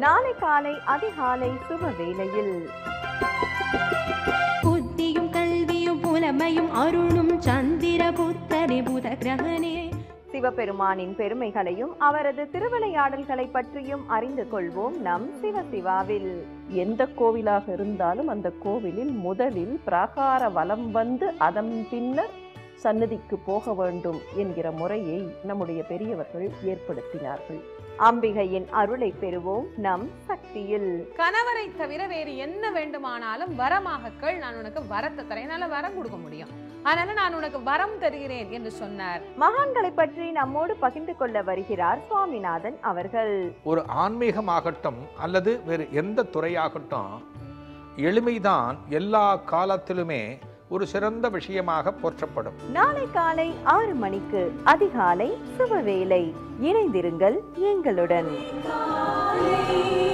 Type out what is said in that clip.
நாளை காலை அதிகாலை சுப வேளையில் புத்தியும் கல்வியும் புலமையும் அருளும் சந்திர புத்தரே புத கிரகனே சிவபெருமானின் பெருமைகளையும் அவரது திருவிளையாடல்களை பற்றியும் அறிந்து கொள்வோம் நம் சிவசிவாவில் எந்த கோவிலாக இருந்தாலும் அந்த கோவிலில் முதலில் பிராகார வலம் வந்து அதன் பின்னர் சன்னதிக்கு போக வேண்டும் என்கிற முறையை நம்முடைய பெரியவர்கள் ஏற்படுத்தினார்கள் அம்பிகையின் அருளை பெறுவோம் நம் சக்தியில் கணவரை தவிர வேறு என்ன வேண்டுமானாலும் வரமாக கேள் நான் உனக்கு வரத்தை தரேன் என்னால வரம் கொடுக்க முடியும் அதனால நான் உனக்கு வரம் தருகிறேன் என்று சொன்னார் மகான்களை பற்றி நம்மோடு பகிர்ந்து கொள்ள வருகிறார் சுவாமிநாதன் அவர்கள் ஒரு ஆன்மீகமாகட்டும் அல்லது வேறு எந்த துறையாகட்டும் எளிமைதான் எல்லா காலத்திலுமே ஒரு சிறந்த விஷயமாக போற்றப்படும் நாளை காலை ஆறு மணிக்கு அதிகாலை சுபவேளை இணைந்திருங்கள் எங்களுடன் காலை